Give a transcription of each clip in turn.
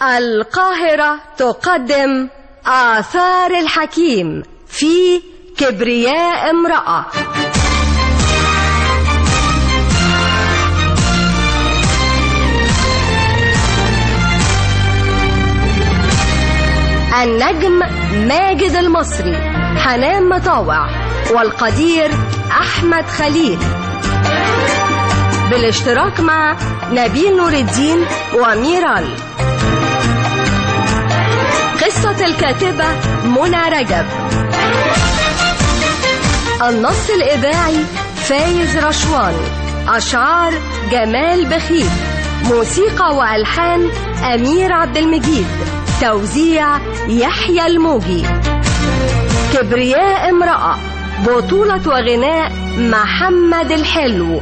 القاهرة تقدم آثار الحكيم في كبرياء امرأة النجم ماجد المصري حنان مطاوع والقدير أحمد خليل بالاشتراك مع نبيل نور الدين وميرال قصة الكاتبة منى رجب النص الإذاعي فايز رشوان أشعار جمال بخيت موسيقى وألحان أمير عبد المجيد توزيع يحيى الموجي كبرياء امرأة بطولة وغناء محمد الحلو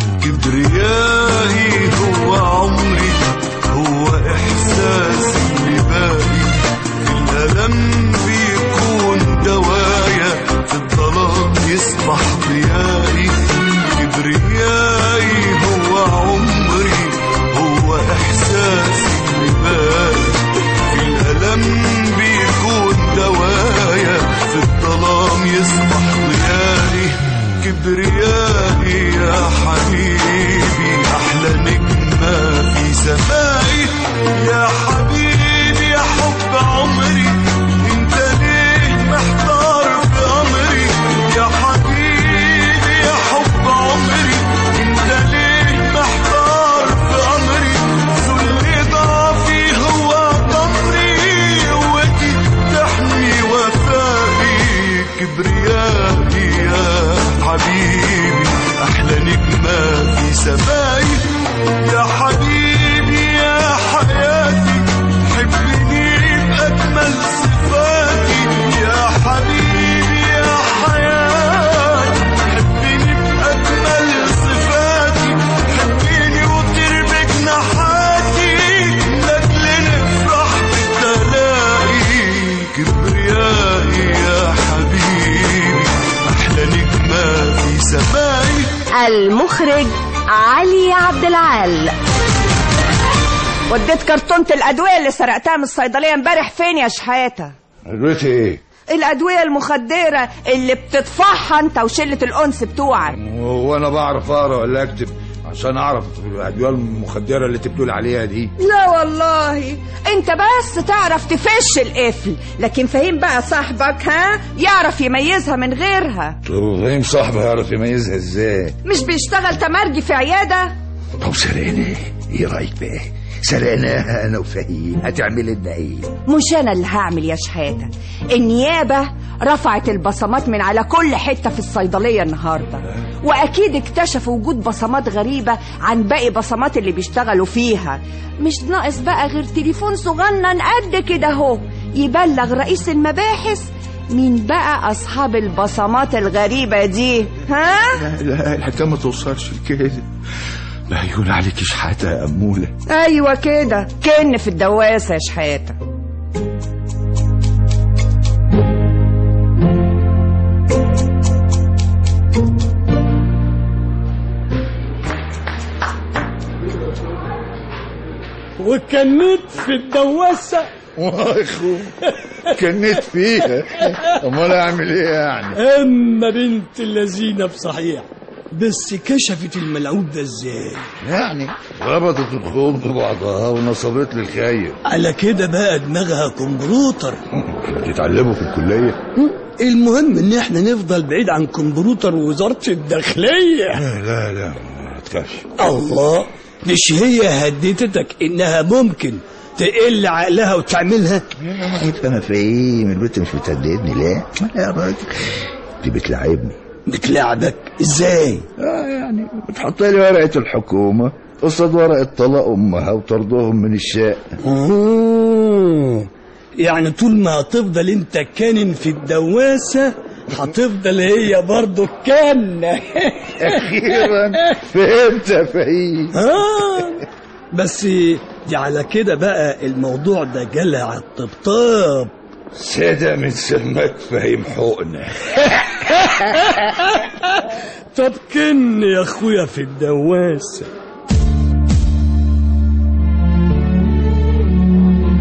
كبريائي هو عمري هو إحساسي اللي باقي في الألم بيكون دوايا في الظلام يصبح ضيائي كبريائي هو عمري هو إحساسي اللي باقي في الألم بيكون دوايا في الظلام يصبح ضيائي كبريائي يا حبيبي أحلى نجمة في سمائي يا حبيبي يا حب عمري انت ليه محتار في أمري يا حبيبي يا حب عمري انت ليه محتار في أمري ذل ضعفي هو ضمري قوتي تحمي وفائي كبريائي يا حبيبي أحلى نجمة في سمائي يا حبيبي يا حياتي حبني بأجمل صفاتي يا حبيبي يا حياتي حبني بأجمل صفاتي حبني وطير بجناحاتي لأجل نفرح بالتلاقي كبريائي يا حبيبي أحلى نجمة في سمائي المخرج علي عبد العال وديت كرتونة الأدوية اللي سرقتها من الصيدلية امبارح فين يا شحاتة؟ قلت ايه الأدوية المخدرة اللي بتطفحها أنت وشلة الأنس بتوعك وانا بعرف اقرا ولا اكتب عشان اعرف الادويه المخدره اللي انت بتقول عليها دي لا والله أنت بس تعرف تفش القفل لكن فهيم بقى صاحبك ها يعرف يميزها من غيرها طب فاهم صاحبي هيعرف يميزها ازاي مش بيشتغل تمرجي في عيادة طب سرقنا ايه رايك بقى سرقناها انا وفهيم هتعمل لنا ايه مش أنا اللي هعمل يا شحاتة النيابة رفعت البصمات من على كل حتة في الصيدلية النهاردة وأكيد اكتشفوا وجود بصمات غريبة عن باقي بصمات اللي بيشتغلوا فيها مش ناقص بقى غير تليفون صغنن قد كده اهو يبلغ رئيس المباحث مين بقى أصحاب البصمات الغريبة دي ها؟ لا لا الحكايه ما توصلش لكده لا يقول عليك شحاته يا اموله أيوة كده كن في الدواسة يا شحاتة وكنت في الدواسة واخو كنت فيها امال اعمل ايه يعني أما بنت اللذينة بصحيح بس كشفت الملعوب ده ازاي يعني ربطت الخوض ببعضها ونصبت لي الخير على كده بقى دماغها كمبيوتر بتتعلموا في الكليه المهم ان احنا نفضل بعيد عن كمبيوتر وزارة الداخلية لا لا لا ما تخافش الله مش هي هددتك انها ممكن تقل عقلها وتعملها يا راجل انا فاهم البنت مش بتهددني لا يا راجل دي بتلعبني بتلعبك ازاي اه يعني بتحط لي ورقه الحكومه قصاد ورقه طلاق امها وطردهم من الشقه آه. يعني طول ما هتفضل انت كانن في الدواسة هتفضل هي برضو كان اخيرا فهمت يا فهيم آه. بس دي على كده بقى الموضوع ده جالها على الطبطاب سادة من سمك فهيم حقنة طب كن يا اخويا في الدواسة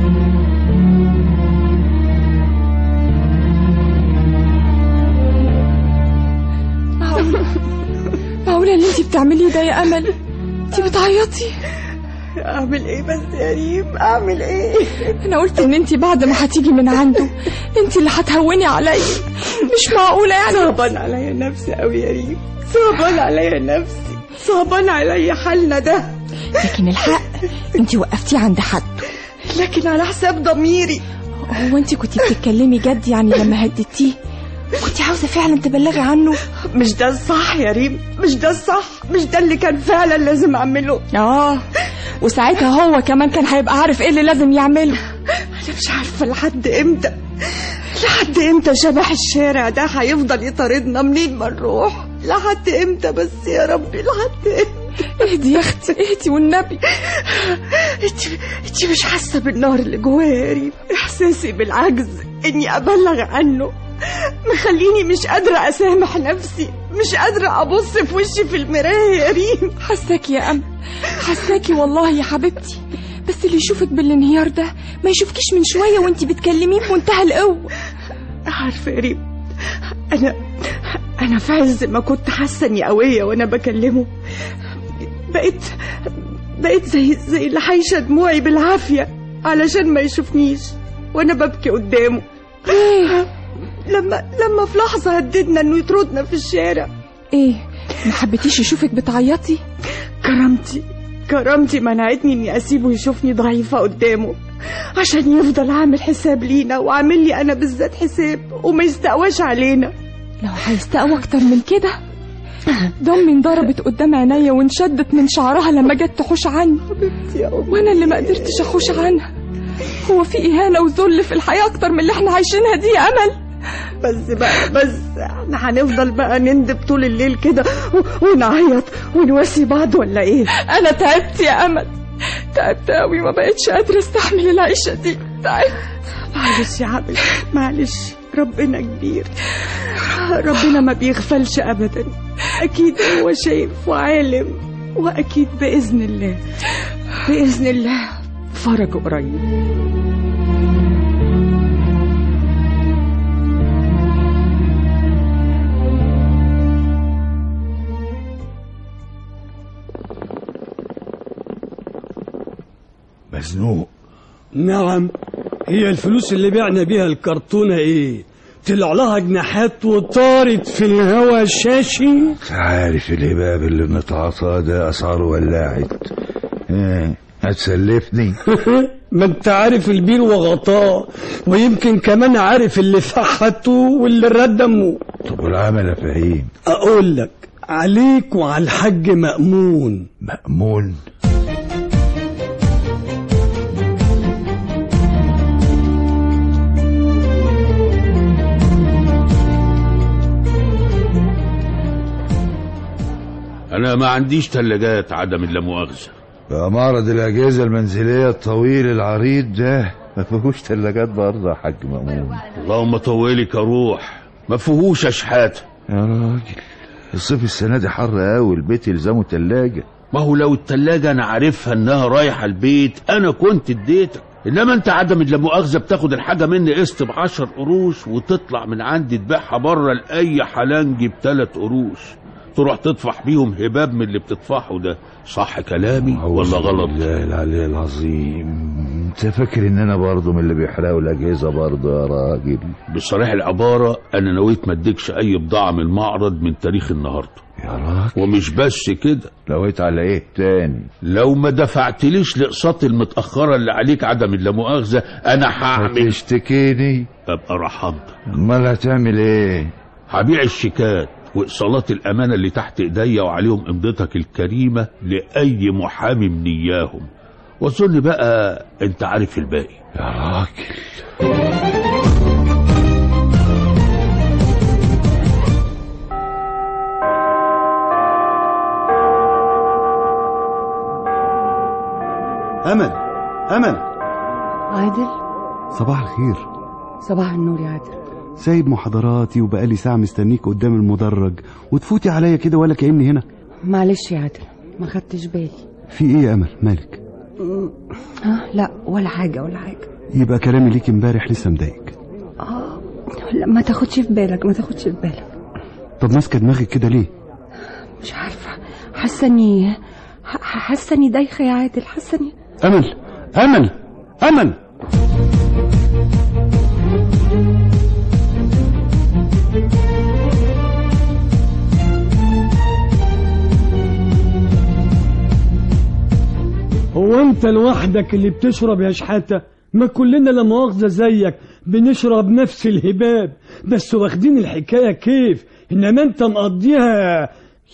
بتعمليه ده يا امل انت بتعيطي اعمل ايه بس يا ريم اعمل ايه انا قلت ان انت بعد ما هتيجي من عنده انت اللي هتهوني عليا مش معقوله يعني صعبان عليا نفسي قوي يا ريم صعبان عليا نفسي صعبان عليا حالنا ده لكن الحق انت وقفتيه عند حد لكن على حساب ضميري هو انت كنت بتتكلمي جد يعني لما هددتيه كنت عاوزه فعلا تبلغي عنه مش ده الصح يا ريم مش ده الصح مش ده اللي كان فعلا لازم اعمله اه وساعتها هو كمان كان هيبقى عارف ايه اللي لازم يعمله انا مش عارفه لحد امتى لحد امتى شبح الشارع ده هيفضل يطاردنا منين ما نروح لحد امتى بس يا ربي لحد امتى اهدي يا اختي اهدي والنبي انت انت مش حاسه بالنار اللي جوايا يا ريم احساسي بالعجز اني ابلغ عنه مخليني مش قادره اسامح نفسي مش قادره ابص في وشي في المرايه يا ريم حساكي يا امل حساكي والله يا حبيبتي بس اللي يشوفك بالانهيار ده ما يشوفكيش من شويه وانت بتكلميه بمنتهى القوه عارفه يا ريم انا انا في عز ما كنت حاسه اني قويه وانا بكلمه بقيت بقيت زي زي اللي حايشه دموعي بالعافيه علشان ما يشوفنيش وانا ببكي قدامه لما لما في لحظه هددنا انه يطردنا في الشارع ايه ما حبيتيش يشوفك بتعيطي كرامتي كرامتي منعتني اني اسيبه يشوفني ضعيفه قدامه عشان يفضل عامل حساب لينا وعامل لي انا بالذات حساب وما يستقواش علينا لو هيستقوى اكتر من كده دمي انضربت قدام عينيا وانشدت من شعرها لما جت تحوش عني يا أمي. وانا اللي ما قدرتش احوش عنها هو في اهانه وذل في الحياه اكتر من اللي احنا عايشينها دي يا امل بس بقى بس احنا هنفضل بقى نندب طول الليل كده و- ونعيط ونواسي بعض ولا ايه انا تعبت يا امل تعبت قوي ما بقتش قادره استحمل العيشه دي تعبت معلش يا عبد معلش ربنا كبير ربنا ما بيغفلش ابدا اكيد هو شايف وعالم واكيد باذن الله باذن الله فرج قريب مزنوق نعم هي الفلوس اللي بعنا بيها الكرتونة ايه طلع لها جناحات وطارت في الهوا الشاشي عارف الهباب اللي بنتعاطاه ده اسعاره ولعت ايه هتسلفني ما انت عارف البير وغطاه ويمكن كمان عارف اللي فحته واللي ردمه طب والعمل يا فهيم اقول لك عليك وعلى الحاج مأمون مأمون انا ما عنديش ثلاجات عدم اللامؤاخذه بقى معرض الأجهزة المنزلية الطويل العريض ده ما فيهوش ثلاجات برضه يا حاج مأمون اللهم طولك يا روح ما فيهوش اشحات يا راجل الصيف السنة دي حر قوي البيت يلزمه تلاجة ما هو لو التلاجة انا عارفها انها رايحة البيت انا كنت اديتك انما انت عدم اللامؤاخذة بتاخد الحاجة مني قسط بعشر قروش وتطلع من عندي تبيعها بره لأي حلنجي بتلات قروش تروح تطفح بيهم هباب من اللي بتطفحه ده صح كلامي ولا غلط لا العلي العظيم انت فاكر ان انا برضه من اللي بيحرقوا الاجهزه برضه يا راجل بصريح العبارة انا نويت ما اديكش اي بضاعة من المعرض من تاريخ النهاردة يا راجل ومش بس كده لويت على ايه تاني لو ما دفعتليش الاقساط المتأخرة اللي عليك عدم اللامؤاخذة انا هعمل تشتكيني ابقى رحمتك امال هتعمل ايه هبيع الشيكات وايصالات الامانه اللي تحت ايديا وعليهم امضتك الكريمه لاي محامي من اياهم واظن بقى انت عارف الباقي يا راجل أمل أمل عادل صباح الخير صباح النور يا عادل سايب محاضراتي وبقالي ساعة مستنيك قدام المدرج وتفوتي عليا كده ولا كأني هنا معلش يا عادل ما خدتش بالي في إيه يا أمل مالك آه لا ولا حاجه ولا حاجه يبقى كلامي ليك امبارح لسه مضايقك اه لا ما تاخدش في بالك ما تاخدش في بالك طب ماسكة دماغك كده ليه مش عارفه حاسه اني ح- حاسه اني دايخه يا عادل حاسه اني امل امل امل هو انت لوحدك اللي بتشرب يا شحاتة ما كلنا لا مؤاخذة زيك بنشرب نفس الهباب بس واخدين الحكاية كيف انما انت مقضيها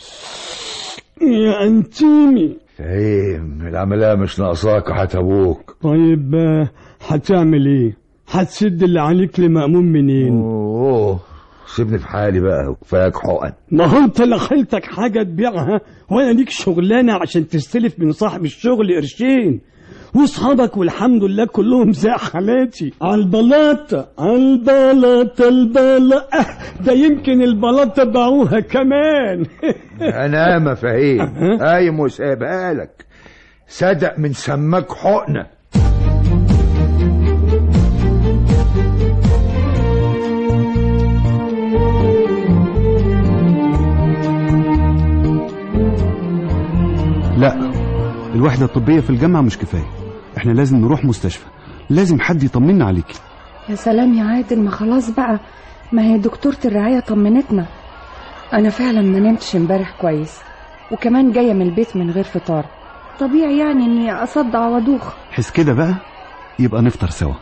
يا انتيمي فهيم العملية مش ناقصاك وحت ابوك طيب آه، هتعمل ايه هتسد اللي عليك لمأمون منين اوه سيبني في حالي بقى وكفاياك حقن ما هو انت لا خلتك حاجة تبيعها ولا ليك شغلانة عشان تستلف من صاحب الشغل قرشين واصحابك والحمد لله كلهم زي حالاتي على البلاطة على البلاطة البلاطة آه، ده يمكن البلاطة باعوها كمان انا ما فهيم قايم وسايبها لك صدق من سماك حقنه لا الوحدة الطبية في الجامعة مش كفاية احنا لازم نروح مستشفى لازم حد يطمنا عليكي يا سلام يا عادل ما خلاص بقى ما هي دكتورة الرعاية طمنتنا أنا فعلا ما نمتش امبارح كويس وكمان جاية من البيت من غير فطار طبيعي يعني إني أصدع وأدوخ حس كده بقى يبقى نفطر سوا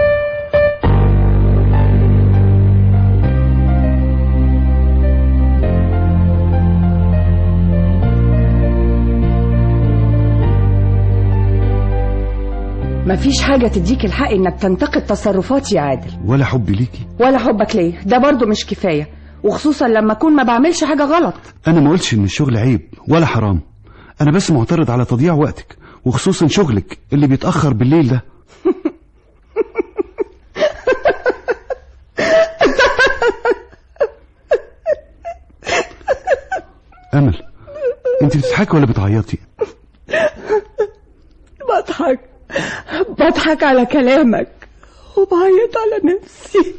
مفيش حاجة تديك الحق إنك تنتقد تصرفاتي يا عادل ولا حب ليكي ولا حبك ليا ده برضو مش كفاية وخصوصا لما أكون ما بعملش حاجة غلط انا ما قلتش ان الشغل عيب ولا حرام انا بس معترض على تضييع وقتك وخصوصا شغلك اللي بيتأخر بالليل ده امل انت بتضحكي ولا بتعيطي بضحك بضحك على كلامك وبعيط على نفسي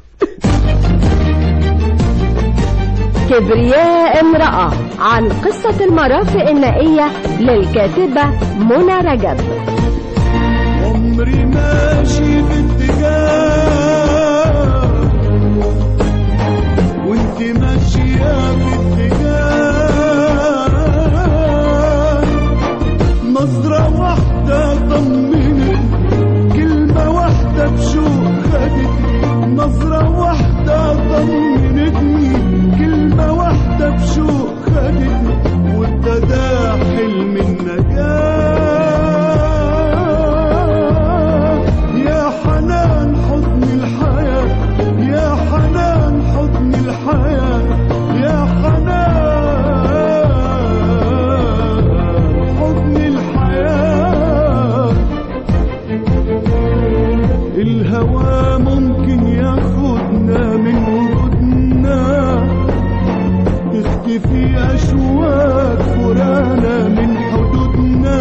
كبرياء امرأة عن قصة المرافق النائية للكاتبة منى رجب عمري ماشي باتجاه وانت ماشية باتجاه نظرة واحدة طمنت كلمة واحدة بشوق خدتني نظرة واحدة طمنتني كلمة واحدة بشوق خدتني وابتدى حلم النجاة يا حنان حضن الحياة يا حنان حضن الحياة يا حنان حضن الحياة الهوى ممكن ياخدنا من وجودنا تختفي أشواك فرانا من حدودنا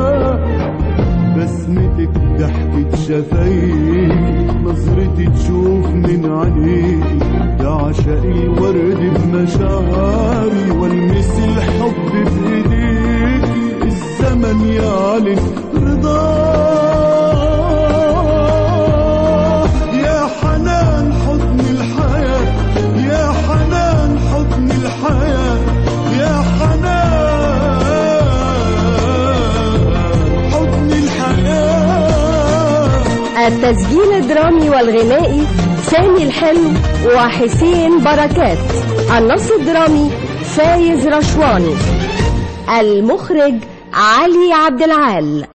بسمتك ضحكة شفايفي نظرتي تشوف من عينيكي يا عشاق الورد بمشاعري والمس الحب في ايديكي الزمن يعلن رضاه يا حنان حضن الحياة يا حنان حضن الحياة يا حنان حضن الحياة التسجيل الدرامي والغنائي سامي الحلو وحسين بركات النص الدرامي فايز رشواني المخرج علي عبد العال